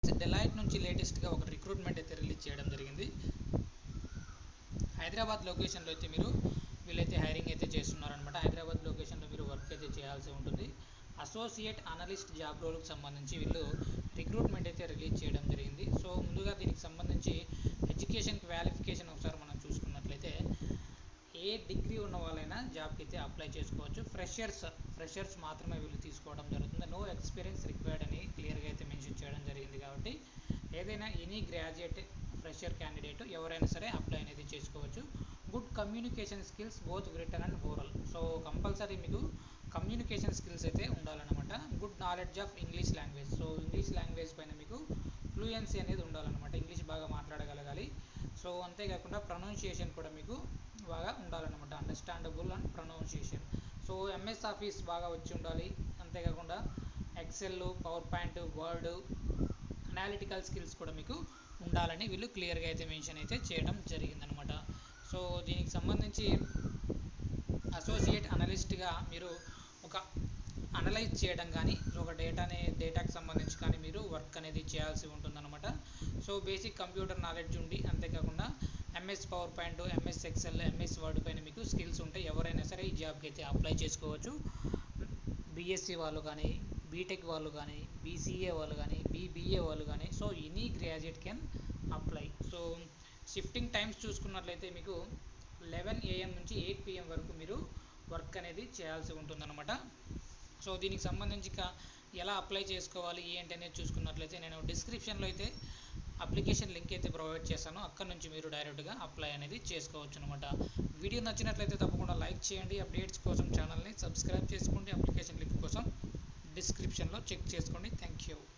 Delight నుంచి లేటెస్ట్గా ఒక రిక్రూట్మెంట్ అయితే రిలీజ్ చేయడం జరిగింది హైదరాబాద్ లొకేషన్లో అయితే మీరు వీళ్ళైతే హైరింగ్ అయితే చేస్తున్నారనమాట హైదరాబాద్ లొకేషన్లో మీరు వర్క్ అయితే చేయాల్సి ఉంటుంది అసోసియేట్ అనలిస్ట్ జాబ్ రోల్కి సంబంధించి వీళ్ళు రిక్రూట్మెంట్ అయితే రిలీజ్ చేయడం జరిగింది సో ముందుగా దీనికి సంబంధించి ఎడ్యుకేషన్ క్వాలిఫికేషన్ ఒకసారి మనం చూసుకున్నట్లయితే ఏ డిగ్రీ ఉన్న వాళ్ళైనా జాబ్కి అయితే అప్లై చేసుకోవచ్చు ఫ్రెషర్స్ ఫ్రెషర్స్ మాత్రమే వీళ్ళు తీసుకోవడం జరుగుతుంది నో ఎక్స్పీరియన్స్ రిక్వైర్డ్ అని క్లియర్గా అయితే మెన్షన్ చేయడం జరిగింది కాబట్టి ఏదైనా ఎనీ గ్రాడ్యుయేట్ ఫ్రెషర్ క్యాండిడేట్ ఎవరైనా సరే అప్లై అనేది చేసుకోవచ్చు good communication skills both written and oral so compulsory మీకు కమ్యూనికేషన్ స్కిల్స్ అయితే ఉండాలన్నమాట good knowledge of English language so English language పైన మీకు ఫ్లూయెన్సీ అనేది ఉండాలన్నమాట ఇంగ్లీష్ బాగా మాట్లాడగలగాలి సో అంతేకాకుండా ప్రొనౌన్సియేషన్ కూడా మీకు బాగా ఉండాలన్నమాట understandable and pronunciation so MS office బాగా వచ్చి ఉండాలి అంతేకాకుండా excel PowerPoint word analytical skills కూడా మీకు ఉండాలని వీళ్ళు క్లియర్గా అయితే మెన్షన్ అయితే చేయడం జరిగిందనమాట సో దీనికి సంబంధించి అసోసియేట్ అనలిస్ట్గా మీరు ఒక అనలైజ్ చేయడం కానీ ఒక డేటాని డేటాకి సంబంధించి కానీ మీరు వర్క్ అనేది చేయాల్సి ఉంటుందన్నమాట సో బేసిక్ కంప్యూటర్ నాలెడ్జ్ ఉండి అంతేకాకుండా MS PowerPoint MS excel MS word పైన మీకు స్కిల్స్ ఉంటాయి ఎవరైనా సరే ఈ జాబ్కి అయితే అప్లై చేసుకోవచ్చు బీఎస్సీ వాళ్ళు కానీ బీటెక్ వాళ్ళు కానీ బీసీఏ వాళ్ళు కానీ బీబీఏ వాళ్ళు కానీ so any graduate can apply so shifting times చూసుకున్నట్లయితే మీకు లెవెన్ ఏఎం నుంచి ఎయిట్ పిఎం వరకు మీరు వర్క్ అనేది చేయాల్సి ఉంటుందన్నమాట సో దీనికి సంబంధించి ఇంకా ఎలా అప్లై చేసుకోవాలి ఏంటి అనేది చూసుకున్నట్లయితే నేను డిస్క్రిప్షన్లో అయితే అప్లికేషన్ లింక్ అయితే ప్రొవైడ్ చేశాను అక్కడ నుంచి మీరు డైరెక్ట్గా అప్లై అనేది చేసుకోవచ్చు అనమాట వీడియో నచ్చినట్లయితే తప్పకుండా లైక్ చేయండి అప్డేట్స్ కోసం ఛానల్ని సబ్స్క్రైబ్ చేసుకోండి అప్లికేషన్ లింక్ కోసం డిస్క్రిప్షన్లో చెక్ చేసుకోండి థ్యాంక్ యూ